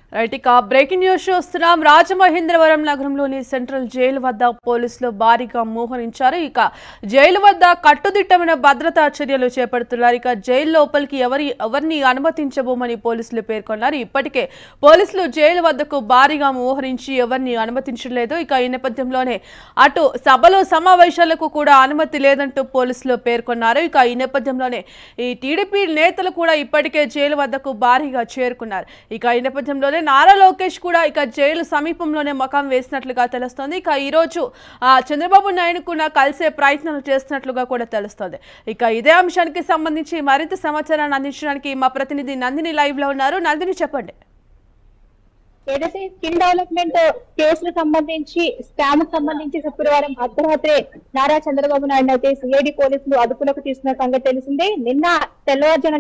right ఇక breaking news చూస్తున్నాం రాజమహేంద్రవరం నగరంలోని సెంట్రల్ జైలు వద్ద పోలీసులు భారీగా మోహరించారు ఇక జైలు వద్ద కట్టుదిట్టమైన భద్రతా చర్యలు చేపడుతున్నారు ఇక జైలు లోపలికి ఎవరి ఎవరిని అనుమతించబోమని పోలీసులు పేర్కొన్నారు ఇప్పటికే పోలీసులు జైలు వద్దకు భారీగా మోహరించి ఎవరిని అనుమతించలేదు ఇక ఈ నేపథ్యంలోనే అటు సభలో సమావేశాలకు కూడా అనుమతి లేదంటూ పోలీసులు పేర్కొన్నారు ఇక ఈ నేపథ్యంలోనే ఈ టీడీపీ నేతలు కూడా ఇప్పటికే జైలు వద్దకు భారీగా చేరుకున్నారు ఇక ఈ నేపథ్యంలోనే నారా లోకేష్ కూడా ఇక జైలు సమీపంలోనే మకాం వేసినట్లుగా తెలుస్తోంది ఇక ఈ రోజు ఆ, చంద్రబాబు నాయుడు కూడా కలిసే ప్రయత్నాలు చేస్తున్నట్లుగా కూడా తెలుస్తోంది ఇక ఇదే అంశానికి సంబంధించి మరింత సమాచారాన్ని అందించడానికి మా ప్రతినిధి నందిని లైవ్ లో ఉన్నారు నందిని చెప్పండి ఏదైతే స్కిల్ డెవలప్మెంట్ కేసుకు సంబంధించి స్కామ్ కు సంబంధించి శుక్రవారం అర్ధరాత్రి నారా చంద్రబాబు నాయుడు అయితే సిఐడి పోలీసులు అదుపులోకి తీసుకున్న సంగతి తెలిసిందే నిన్న తెల్లవారుజానంటే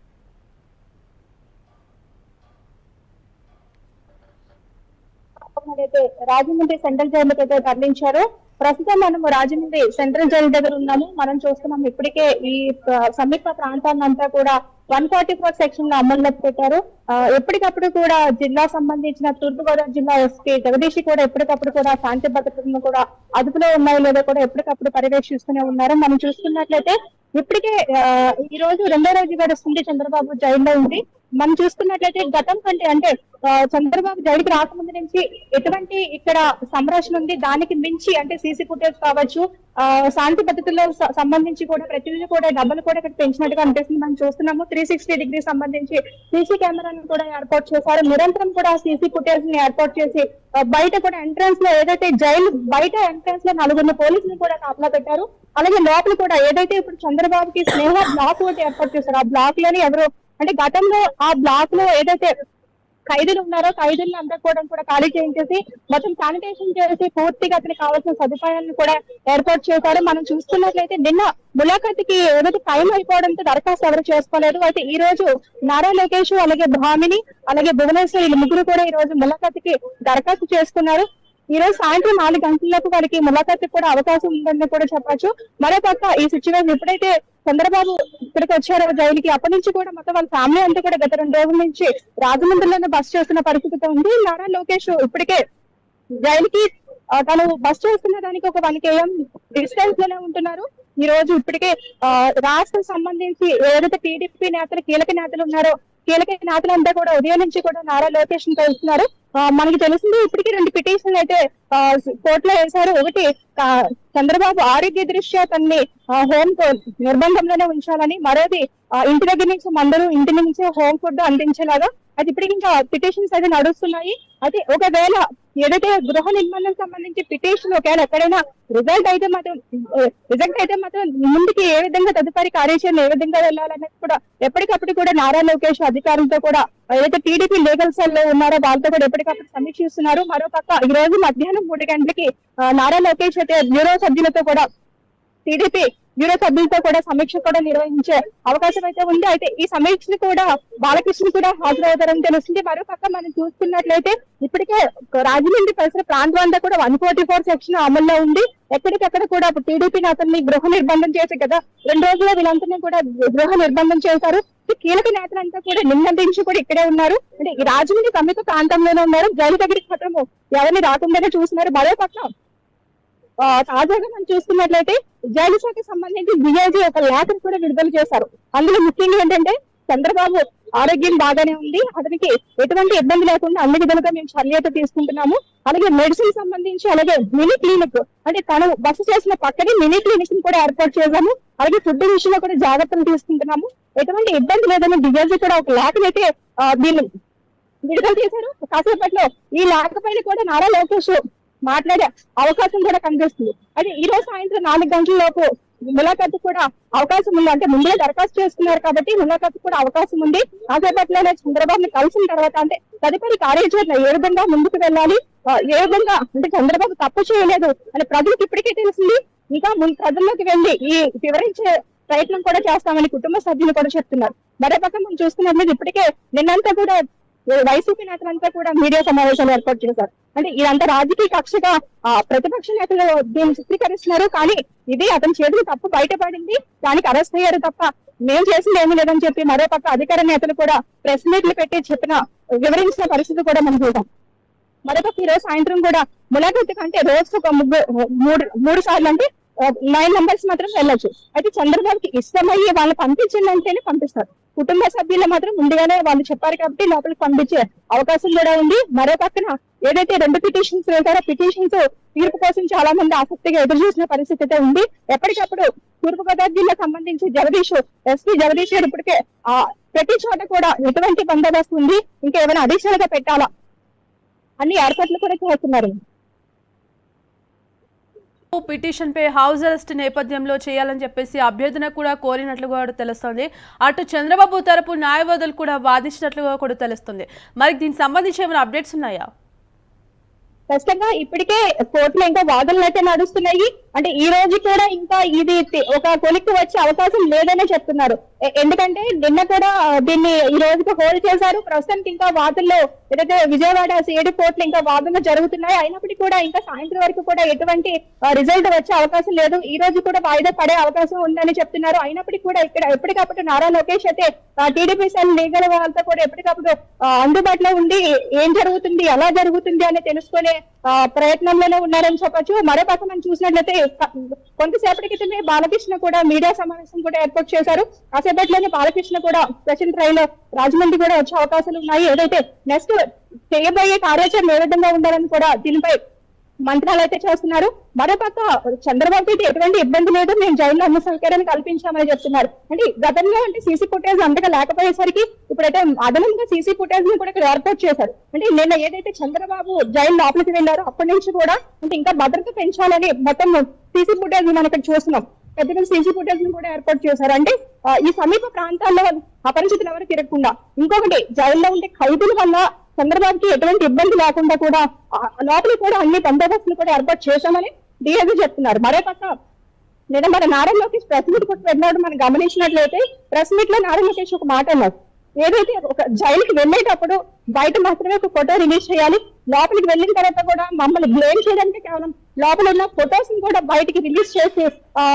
అయితే రాజమండ్రి సెంట్రల్ జైలు అయితే తరలించారు ప్రస్తుతం మనము రాజమండ్రి సెంట్రల్ జైలు దగ్గర ఉన్నాము మనం చూస్తున్నాం ఇప్పటికే ఈ ఆ, సమీప ప్రాంతాన్నంతా కూడా వన్ ఫార్టీ ఫోర్ సెక్షన్ లో అమల్లోకి పెట్టారు ఆ, ఎప్పటికప్పుడు కూడా జిల్లా సంబంధించిన తూర్పుగోదావరి జిల్లా ఎస్పీ జగదీష్ కూడా ఎప్పటికప్పుడు కూడా శాంతి భద్రతలను కూడా అదుపులో ఉన్నాయో లేదో కూడా ఎప్పటికప్పుడు పర్యవేక్షిస్తూనే ఉన్నారు మనం చూసుకున్నట్లయితే ఇప్పటికే ఆ, ఈ రోజు రెండో రోజు గడుస్తుంది చంద్రబాబు జైల్లో ఉంది మనం చూసుకున్నట్లయితే గతం కంటే అంటే ఆ, చంద్రబాబు జైలుకి రాకముందు నుంచి ఎటువంటి ఇక్కడ సంరక్షణ ఉంది దానికి మించి అంటే సీసీ ఫుటేజ్ కావచ్చు ఆ, శాంతి భద్రతలో స- సంబంధించి కూడా ప్రతిదీ కూడా డబ్బులు కూడా ఇక్కడ పెంచినట్టుగా అనిపిస్తుంది మనం చూస్తున్నాము త్రీ సిక్స్టీ డిగ్రీ సంబంధించి సీసీ కెమెరాను కూడా ఏర్పాటు చేశారు నిరంతరం కూడా సీసీ ఫుటేజ్ ని ఏర్పాటు చేసి ఆ, బయట కూడా ఎంట్రన్స్ లో ఏదైతే జైలు బయట ఎంట్రన్స్ లో నలుగురు పోలీసులు కూడా కాపలా పెట్టారు అలాగే లోపల కూడా ఏదైతే ఇప్పుడు చంద్రబాబుకి స్నేహ బ్లాక్ ఒకటి ఏర్పాటు చేశారు ఆ బ్లాక్ లోని ఎవరు అంటే గతంలో ఆ బ్లాక్ లో ఏదైతే ఖైదీలు ఉన్నారో ఖైదీలను అందరూ కూడా కూడా ఖాళీ చేయించేసి మొత్తం శానిటేషన్ చేసి పూర్తిగా అతనికి కావాల్సిన సదుపాయాలను కూడా ఏర్పాటు చేశారు మనం చూస్తున్నట్లయితే నిన్న ములాఖాత్కి ఏదైతే టైం అయిపోవడంతో దరఖాస్తు ఎవరు చేసుకోలేదు అయితే ఈ రోజు నారా లోకేష్ అలాగే భామిని అలాగే భువనేశ్వర్ వీళ్ళు ముగ్గురు కూడా ఈ రోజు ములాఖాత్కి దరఖాస్తు చేసుకున్నారు ఈ రోజు సాయంత్రం నాలుగు గంటలకు వారికి ములాఖాత్ కూడా అవకాశం ఉందని కూడా చెప్పొచ్చు మరోపక్క ఈ సిచ్యువేషన్ ఎప్పుడైతే చంద్రబాబు ఇక్కడికి వచ్చారో జైలుకి అప్పటి నుంచి కూడా మొత్తం వాళ్ళ ఫ్యామిలీ అంతా కూడా గత రెండు రోజుల నుంచి రాజమండ్రిలోనే బస్ చేస్తున్న పరిస్థితి ఉంది నారా లోకేష్ ఇప్పటికే జైలుకి ఆ, తను బస్ చేస్తున్న దానికి ఒక వన్ కేఎం డిస్టెన్స్ లోనే ఉంటున్నారు ఈ రోజు ఇప్పటికే ఆ, రాష్ట్ర సంబంధించి ఏదైతే టీడీపీ నేతలు కీలక నేతలు ఉన్నారో కీలక నేతలంతా కూడా ఉదయం నుంచి కూడా నారా లోకేష్ ని కలుస్తున్నారు ఆ, మనకి తెలిసింది ఇప్పటికీ రెండు పిటిషన్లు అయితే ఆ, కోర్టులో వేశారు ఒకటి ఆ, చంద్రబాబు ఆరోగ్య దృష్ట్యా తన్ని హోమ్ నిర్బంధంలోనే ఉంచాలని మరోది ఆ, ఇంటి దగ్గర నుంచి మందరు ఇంటి నుంచి హోమ్ ఫుడ్ అందించేలాగా అది ఇప్పటికి ఇంకా పిటిషన్స్ అయితే నడుస్తున్నాయి అయితే ఒకవేళ ఏదైతే గృహ నిర్మాణం సంబంధించి పిటిషన్ ఒకవేళ ఎక్కడైనా రిజల్ట్ అయితే మాత్రం రిజల్ట్ అయితే మాత్రం ముందుకి ఏ విధంగా తదుపరి కార్యాచరణ ఏ విధంగా వెళ్ళాలనేది కూడా ఎప్పటికప్పుడు కూడా నారా లోకేష్ అధికారులతో కూడా ఏదైతే టీడీపీ లీగల్ సెల్ లో ఉన్నారో వాళ్ళతో కూడా ఎప్పటికప్పుడు సమీక్షిస్తున్నారు మరోపక్క ఈ రోజు మధ్యాహ్నం మూడు గంటలకి ఆ, నారా లోకేష్ అయితే బ్యూరో సభ్యులతో కూడా టీడీపీ బ్యూరో సభ్యులతో కూడా సమీక్ష కూడా నిర్వహించే అవకాశం అయితే ఉంది అయితే ఈ సమీక్ష కూడా బాలకృష్ణ కూడా హాజరవుతారని తెలుస్తుంది మరోపక్క మనం చూసుకున్నట్లయితే ఇప్పటికే రాజమండ్రి పరిసర ప్రాంతం అంతా కూడా వన్ ఫోర్టీ ఫోర్ సెక్షన్ అమల్లో ఉంది ఎక్కడికక్కడ కూడా టీడీపీ నేతల్ని గృహ నిర్బంధం చేసి కదా రెండు రోజుల్లో వీళ్ళందరినీ కూడా గృహ నిర్బంధం చేశారు ఈ కీలక నేతలంతా కూడా నిన్న నుంచి కూడా ఇక్కడే ఉన్నారు అంటే ఈ రాజమండ్రి సమీప ప్రాంతంలోనే ఉన్నారు జైలు దగ్గరికి మాత్రం ఎవరిని రాకుండానే చూస్తున్నారు మరోపక్క ఆ, తాజాగా మనం చూస్తున్నట్లయితే జైలు శాఖకి సంబంధించి డిఐజీ ఒక లేఖను కూడా విడుదల చేశారు అందులో ముఖ్యంగా ఏంటంటే చంద్రబాబు ఆరోగ్యం బాగానే ఉంది అతనికి ఎటువంటి ఇబ్బంది లేకుండా అన్ని విధాలుగా మేము చర్యత తీసుకుంటున్నాము అలాగే మెడిసిన్ సంబంధించి అలాగే మినీ క్లినిక్ అంటే తను బస చేసిన పక్కనే మినీ క్లినిక్ ని కూడా ఏర్పాటు చేశాము అలాగే ఫుడ్ విషయంలో కూడా జాగ్రత్తలు తీసుకుంటున్నాము ఎటువంటి ఇబ్బంది లేదని డిఐజీ కూడా ఒక లేఖనైతే ఆ, దీన్ని విడుదల చేశారు కాసేపట్లో ఈ లేఖ పైన కూడా నారా లోకేష్ మాట్లాడే అవకాశం కూడా కనిపిస్తుంది అయితే ఈ రోజు సాయంత్రం నాలుగు గంటల లోపు ములాఖాతు కూడా అవకాశం ఉంది అంటే ముందే దరఖాస్తు చేసుకున్నారు కాబట్టి ములాఖాతు కూడా అవకాశం ఉంది కాసేపట్లోనే చంద్రబాబుని కలిసిన తర్వాత అంటే తదుపరి కార్యాచరణ ఏ విధంగా ముందుకు వెళ్ళాలి ఆ, ఏ విధంగా అంటే చంద్రబాబు తప్పు చేయలేదు అని ప్రజలకు ఇప్పటికే తెలిసింది ఇంకా ముందు ప్రజల్లోకి వెళ్ళి ఈ వివరించే ప్రయత్నం కూడా చేస్తామని కుటుంబ సభ్యులు కూడా చెప్తున్నారు మరో పక్క మనం చూస్తున్నట్లయితే ఇప్పటికే నిన్నంతా కూడా వైసీపీ నేతలంతా కూడా మీడియా సమావేశాలు ఏర్పాటు చేశారు అంటే ఇదంతా రాజకీయ కక్షగా ఆ, ప్రతిపక్ష నేతలు దీన్ని చిత్రీకరిస్తున్నారు కానీ ఇది అతని చేతులు తప్పు బయటపడింది దానికి అరెస్ట్ అయ్యారు తప్ప మేము చేసింది ఏమీ లేదని చెప్పి మరో పక్క అధికార నేతలు కూడా ప్రెస్ మీట్లు పెట్టి చెప్పిన వివరించిన పరిస్థితి కూడా మనం చూసాం మరొక ఈ రోజు సాయంత్రం కూడా ములాఖత్ కంటే రోజుకు ఒక ముగ్గురు మూడు మూడు సార్లు అంటే నైన్ మెంబర్స్ మాత్రం వెళ్ళొచ్చు అయితే చంద్రబాబుకి ఇష్టమయ్యి వాళ్ళు పంపించిందంటేనే పంపిస్తారు కుటుంబ సభ్యులు మాత్రం ముందుగానే వాళ్ళు చెప్పారు కాబట్టి లోపలికి పంపించే అవకాశం కూడా ఉంది మరో పక్కన ఏదైతే రెండు పిటిషన్స్ వేశారో పిటిషన్స్ తీర్పు కోసం చాలా మంది ఆసక్తిగా ఎదురు చూసిన పరిస్థితి అయితే ఉంది ఎప్పటికప్పుడు తూర్పుగోదావరి జిల్లాకు సంబంధించి జగదీష్ ఎస్పీ జగదీష్ గారు ఇప్పటికే ఆ ప్రతి చోట కూడా ఎటువంటి బందోబస్తు ఉంది ఇంకా ఏమైనా అడిషనల్ గా పెట్టాలా అన్ని ఏర్పాట్లు కూడా చేస్తున్నారు పిటిషన్ పై హౌస్ అరెస్ట్ నేపథ్యంలో చేయాలని చెప్పేసి అభ్యర్థన కూడా కోరినట్లుగా కూడా తెలుస్తోంది అటు చంద్రబాబు తరపు న్యాయవాదులు కూడా వాదించినట్లుగా కూడా తెలుస్తుంది మరి దీనికి సంబంధించి ఏమైనా అప్డేట్స్ ఉన్నాయా ఖచ్చితంగా ఇప్పటికే కోర్టులో ఇంకా వాదనలు అయితే నడుస్తున్నాయి అంటే ఈ రోజు కూడా ఇంకా ఇది తి- ఒక కొలిక్కి వచ్చే అవకాశం లేదనే చెప్తున్నారు ఎ- ఎందుకంటే నిన్న కూడా ఆ, దీన్ని ఈ రోజుకి హోల్డ్ చేశారు ప్రస్తుతానికి ఇంకా వాదనలో ఏదైతే విజయవాడ సిఐడి కోర్టులో ఇంకా వాదనలు జరుగుతున్నాయి అయినప్పటికీ కూడా ఇంకా సాయంత్రం వరకు కూడా ఎటువంటి రిజల్ట్ వచ్చే అవకాశం లేదు ఈ రోజు కూడా వాయిదా పడే అవకాశం ఉందని చెప్తున్నారు అయినప్పటికీ కూడా ఇక్కడ ఎప్పటికప్పుడు నారా లోకేష్ అయితే టీడీపీ సెల్ లీగల్ వాళ్ళతో కూడా ఎప్పటికప్పుడు ఆ, అందుబాటులో ఉండి ఏం జరుగుతుంది ఎలా జరుగుతుంది అని తెలుసుకునే ఆ, ప్రయత్నంలోనే ఉన్నారని చెప్పొచ్చు మరో పక్క మనం చూసినట్లయితే క- కొంతసేపటి క్రితమే బాలకృష్ణ కూడా మీడియా సమావేశం కూడా ఏర్పాటు చేశారు కాసేపట్లోనే బాలకృష్ణ కూడా స్పెషల్ ట్రైన్ రాజమండ్రి కూడా వచ్చే అవకాశాలు ఉన్నాయి ఏదైతే నెక్స్ట్ చేయబోయే కార్యాచరణ ఏ విధంగా ఉండాలని కూడా దీనిపై మంత్రాలు అయితే చేస్తున్నారు మరోపక్క చంద్రబాబు అయితే ఎటువంటి ఇబ్బంది లేదు మేము జైల్లో అన్ని సౌకర్యాన్ని కల్పించామని చెప్తున్నారు అంటే గతంలో అంటే సీసీ ఫుటేజ్ అంతగా లేకపోయేసరికి ఇప్పుడైతే అదనంగా సీసీ ఫుటేజ్ ని కూడా ఇక్కడ ఏర్పాటు చేశారు అంటే నిన్న ఏదైతే చంద్రబాబు జైలు లోపలికి వెళ్ళారో అప్పటి నుంచి కూడా అంటే ఇంకా భద్రత పెంచాలని మొత్తం సీసీ ఫుటేజ్ మనం ఇక్కడ చూస్తున్నాం పెద్ద పెద్ద సీసీ ఫుటేజ్ ని కూడా ఏర్పాటు చేశారు అంటే ఆ, ఈ సమీప ప్రాంతాల్లో అపరిచితులు ఎవరు తిరగకుండా ఇంకొకటి జైల్లో ఉండే ఖైదీల వల్ల చంద్రబాబుకి ఎటువంటి ఇబ్బంది లేకుండా కూడా ఆ, లోపల కూడా అన్ని బందోబస్తులు కూడా ఏర్పాటు చేశామని డిఐజీ చెప్తున్నారు మరో పక్క లేదా మన నారా లోకేష్ ప్రెస్ మీట్ కూడా వెళ్ళినప్పుడు మనం గమనించినట్లయితే ప్రెస్ మీట్ లో నారా లోకేష్ ఒక మాట అన్నారు ఏదైతే ఒక జైలుకి వెళ్ళేటప్పుడు బయట మాత్రమే ఒక ఫోటో రిలీజ్ చేయాలి లోపలికి వెళ్ళిన తర్వాత కూడా మమ్మల్ని బ్లేమ్ చేయడానికి కేవలం లోపల ఉన్న ఫొటోస్ ని కూడా బయటికి రిలీజ్ చేసి ఆ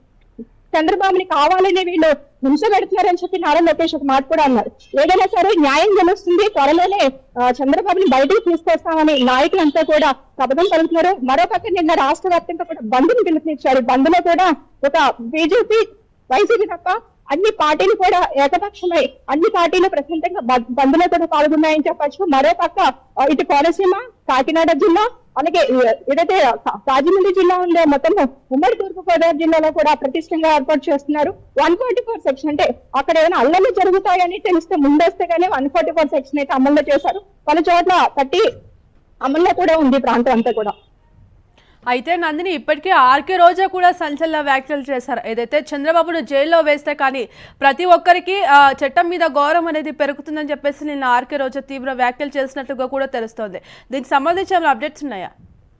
చంద్రబాబుని కావాలని వీళ్ళు హింస పెడుతున్నారని చెప్పి నారా లోకేష్ ఒక మాట కూడా అన్నారు ఏదైనా సరే న్యాయం గెలుస్తుంది త్వరలోనే ఆ, చంద్రబాబుని బయటకు తీసుకొస్తామని నాయకులంతా కూడా శపథం పలుకుతున్నారు మరోపక్క నిన్న రాష్ట్ర వ్యాప్తంగా కూడా బంద్ని పిలుపునిచ్చారు బంద్లో కూడా ఒక బీజేపీ వైసీపీ తప్ప అన్ని పార్టీలు కూడా ఏకపక్షమై అన్ని పార్టీలు ప్రశాంతంగా బ- బంద్లో కూడా పాల్గొన్నాయని చెప్పొచ్చు మరో పక్క ఆ, ఇటు కోనసీమ కాకినాడ జిల్లా అలాగే ఏ- ఏదైతే కా- రాజమండ్రి జిల్లా ఉండే మొత్తం ఉమ్మడి తూర్పు గోదావరి జిల్లాలో కూడా ప్రతిష్టంగా ఏర్పాటు చేస్తున్నారు వన్ ఫార్టీ ఫోర్ సెక్షన్ అంటే అక్కడ ఏమైనా అల్లలు జరుగుతాయని తెలిస్తే ముందొస్తే గానీ వన్ ఫార్టీ ఫోర్ సెక్షన్ అయితే అమల్లో చేశారు పలు చోట్ల థర్టీ అమల్లో కూడా ఉంది ఈ ప్రాంతం అంతా కూడా అయితే నందిని ఇప్పటికే ఆర్కే రోజా కూడా సంచలన వ్యాఖ్యలు చేశారు ఏదైతే చంద్రబాబును జైల్లో వేస్తే కానీ ప్రతి ఒక్కరికి ఆ, చట్టం మీద గౌరవం అనేది పెరుగుతుందని చెప్పేసి నిన్న ఆర్కే రోజా తీవ్ర వ్యాఖ్యలు చేసినట్లుగా కూడా తెలుస్తోంది దీనికి సంబంధించి ఏమైనా అప్డేట్స్ ఉన్నాయా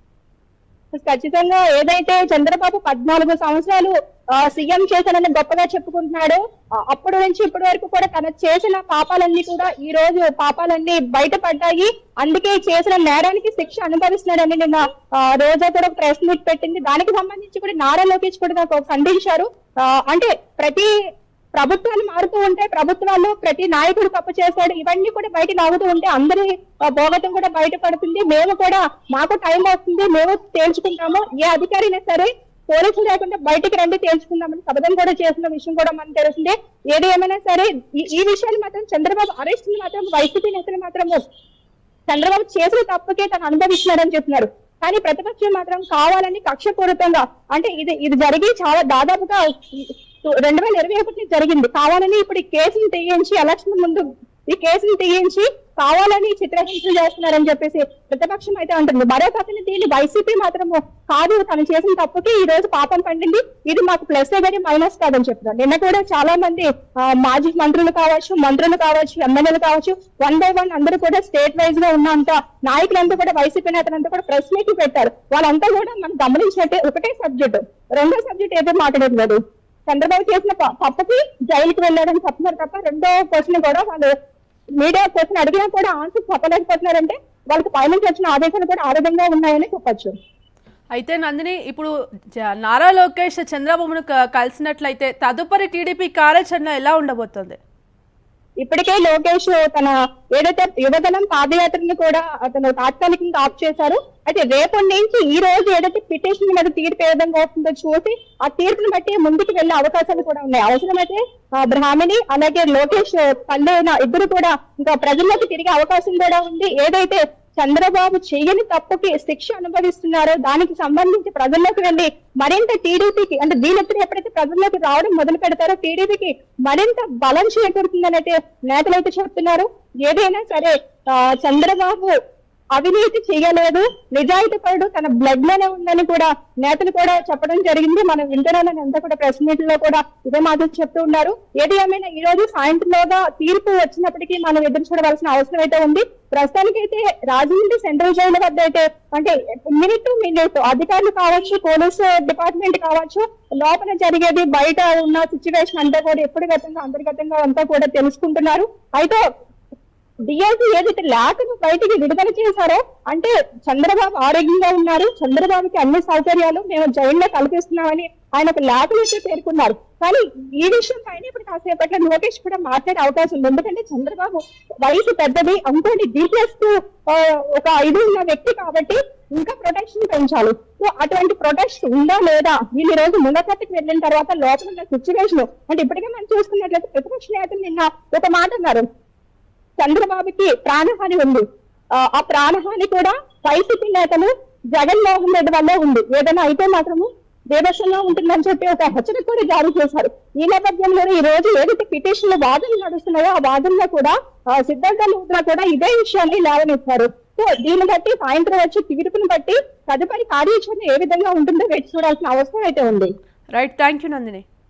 ఖచ్చితంగా ఏదైతే చంద్రబాబు పద్నాలుగు సంవత్సరాలు ఆ, సీఎం చేశానని గొప్పగా చెప్పుకుంటున్నాడు ఆ, అప్పటి నుంచి ఇప్పటి వరకు కూడా తన చేసిన పాపాలన్నీ కూడా ఈ రోజు పాపాలన్నీ బయటపడ్డాయి అందుకే చేసిన నేరానికి శిక్ష అనుభవిస్తున్నాడని నిన్న ఆ, రోజా కూడా ఒక ప్రెస్ మీట్ పెట్టింది దానికి సంబంధించి కూడా నారా లోకేష్ కూడా నాకు ఖండించారు ఆ, అంటే ప్రతి ప్రభుత్వాలు మారుతూ ఉంటాయి ప్రభుత్వాలు ప్రతి నాయకుడు తప్పు చేస్తాడు ఇవన్నీ కూడా బయట లాగుతూ ఉంటే అందరి ఆ, భోగతం కూడా బయటపడుతుంది మేము కూడా మాకు టైం వస్తుంది మేము తేల్చుకుంటాము ఏ అధికారైనా సరే పోలీసులు లేకుండా బయటికి రండి తేల్చుకుందామని శపథం కూడా చేసిన విషయం కూడా మనకు తెలిసిందే ఏది ఏమైనా సరే ఈ- ఈ విషయాలు మాత్రం చంద్రబాబు అరెస్ట్ మాత్రం వైసీపీ నేతలు మాత్రము చంద్రబాబు చేసిన తప్పుకే తను అనుభవిస్తున్నాడని చెప్తున్నారు కానీ ప్రతిపక్షం మాత్రం కావాలని కక్షపూరితంగా అంటే ఇది ఇది జరిగి చాలా దాదాపుగా రెండు వేల ఇరవై ఒకటి జరిగింది కావాలని ఇప్పుడు ఈ కేసును తీయించి ఎలక్షన్ ముందు ఈ కేసును తీయించి కావాలని చిత్రహింసలు చేస్తున్నారని చెప్పేసి ప్రతిపక్షం అయితే అంటుంది మరో పక్కన దీన్ని వైసీపీ మాత్రము కాదు తను చేసిన తప్పుకి ఈ రోజు పాపం పండింది ఇది మాకు ప్లస్ కానీ మైనస్ కాదని చెప్తున్నారు నిన్న కూడా చాలా మంది ఆ, మాజీ మంత్రులు కావచ్చు మంత్రులు కావచ్చు ఎమ్మెల్యేలు కావచ్చు వన్ బై వన్ అందరూ కూడా స్టేట్ వైజ్ గా ఉన్నంత నాయకులంతా కూడా వైసీపీ నేతలంతా కూడా ప్రెస్ మీట్ పెట్టారు వాళ్ళంతా కూడా మనం గమనించినట్టే ఒకటే సబ్జెక్ట్ రెండో సబ్జెక్ట్ ఏదో మాట్లాడలేదు చంద్రబాబు చేసిన ప- తప్పుకి జైలుకి వెళ్ళారని చెప్తున్నారు తప్ప రెండో క్వశ్చన్ కూడా వాళ్ళు మీడియా క్వశ్చన్ అడిగినా కూడా ఆన్సర్ చెప్పలేకపోతున్నారంటే వాళ్ళకి పైనుంచి వచ్చిన ఆదేశాలు కూడా ఆ విధంగా ఉన్నాయని చెప్పొచ్చు అయితే నందిని ఇప్పుడు జ- నారా లోకేష్ చంద్రబాబును క- కలిసినట్లయితే తదుపరి టీడీపీ కార్యాచరణ ఎలా ఉండబోతోంది ఇప్పటికే లోకేష్ తన ఏదైతే యువజనం పాదయాత్రని కూడా అతను తాత్కాలికంగా ఆఫ్ చేశారు అయితే రేపటి నుంచి ఈ రోజు ఏదైతే పిటిషన్ మీద తీర్పు ఏ విధంగా వస్తుందో చూసి ఆ తీర్పుని బట్టి ముందుకు వెళ్లే అవకాశాలు కూడా ఉన్నాయి అవసరమైతే ఆ, బ్రాహ్మణి అలాగే లోకేష్ తల్లి ఇద్దరు కూడా ఇంకా ప్రజల్లోకి తిరిగే అవకాశం కూడా ఉంది ఏదైతే చంద్రబాబు చేయని తప్పుకి శిక్ష అనుభవిస్తున్నారో దానికి సంబంధించి ప్రజల్లోకి వెళ్ళి మరింత టీడీపీకి అంటే దీనిద్దరు ఎప్పుడైతే ప్రజల్లోకి రావడం మొదలు పెడతారో టీడీపీకి మరింత బలం చేకూరుతుందని అయితే నేతలు అయితే చెప్తున్నారు ఏదైనా సరే ఆ, చంద్రబాబు అవినీతి చేయలేదు నిజాయితీ పరుడు తన బ్లడ్ లోనే ఉందని కూడా నేతలు కూడా చెప్పడం జరిగింది మనం వింటున్నానని అంతా కూడా ప్రెస్ మీట్ లో కూడా ఇదే మాటలు చెప్తూ ఉన్నారు ఏది ఏమైనా ఈ రోజు సాయంత్రంలోగా తీర్పు వచ్చినప్పటికీ మనం ఎదురు చూడవలసిన అవసరం అయితే ఉంది ప్రస్తుతానికైతే రాజమండ్రి సెంట్రల్ జైలు వద్ద అయితే అంటే మినిట్ టు మినిట్ అధికారులు కావచ్చు పోలీసు డిపార్ట్మెంట్ కావచ్చు లోపల జరిగేది బయట ఉన్న సిచ్యువేషన్ అంతా కూడా ఎప్పటిగతంగా అంతర్గతంగా అంతా కూడా తెలుసుకుంటున్నారు అయితే డిఎస్సి ఏదైతే లేఖను బయటికి విడుదల చేశారో అంటే చంద్రబాబు ఆరోగ్యంగా ఉన్నారు చంద్రబాబుకి అన్ని సౌకర్యాలు మేము జైల్లో కల్పిస్తున్నామని ఆయన ఒక లేఖలు అయితే పేర్కొన్నారు కానీ ఈ విషయం పైన ఇప్పుడు కాసేపట్లో లోకేష్ కూడా మాట్లాడే అవకాశం ఉంది ఎందుకంటే చంద్రబాబు వయసు పెద్దది అనుకోండి డీప్లెస్ ఒక ఇది ఉన్న వ్యక్తి కాబట్టి ఇంకా ప్రొటెక్షన్ పెంచాలి సో అటువంటి ప్రొటెక్షన్ ఉందా లేదా వీళ్ళు ఈ రోజు ముందకట్టుకు వెళ్ళిన తర్వాత లోపల ఉన్న సిచ్యువేషన్ అంటే ఇప్పటికే మనం చూసుకున్నట్లయితే ప్రతిపక్ష నేతలు నిన్న ఒక మాట అన్నారు చంద్రబాబుకి ప్రాణహాని ఉంది ఆ, ఆ ప్రాణహాని కూడా వైసీపీ నేతలు జగన్మోహన్ రెడ్డి వల్లే ఉంది ఏదైనా అయితే మాత్రము దేవస్వంగా ఉంటుందని చెప్పి ఒక హెచ్చరిక కూడా జారీ చేశారు ఈ నేపథ్యంలో ఈ రోజు ఏదైతే పిటిషన్లు వాదనలు నడుస్తున్నాయో ఆ వాదనలో కూడా ఆ, సిద్ధార్థ లూత్రా కూడా ఇదే విషయాన్ని లేవనెత్తారు సో దీన్ని బట్టి సాయంత్రం వచ్చి తీర్పుని బట్టి తదుపరి కార్యాచరణ ఏ విధంగా ఉంటుందో వేచి చూడాల్సిన అవసరం అయితే ఉంది రైట్ థ్యాంక్ యూ నందిని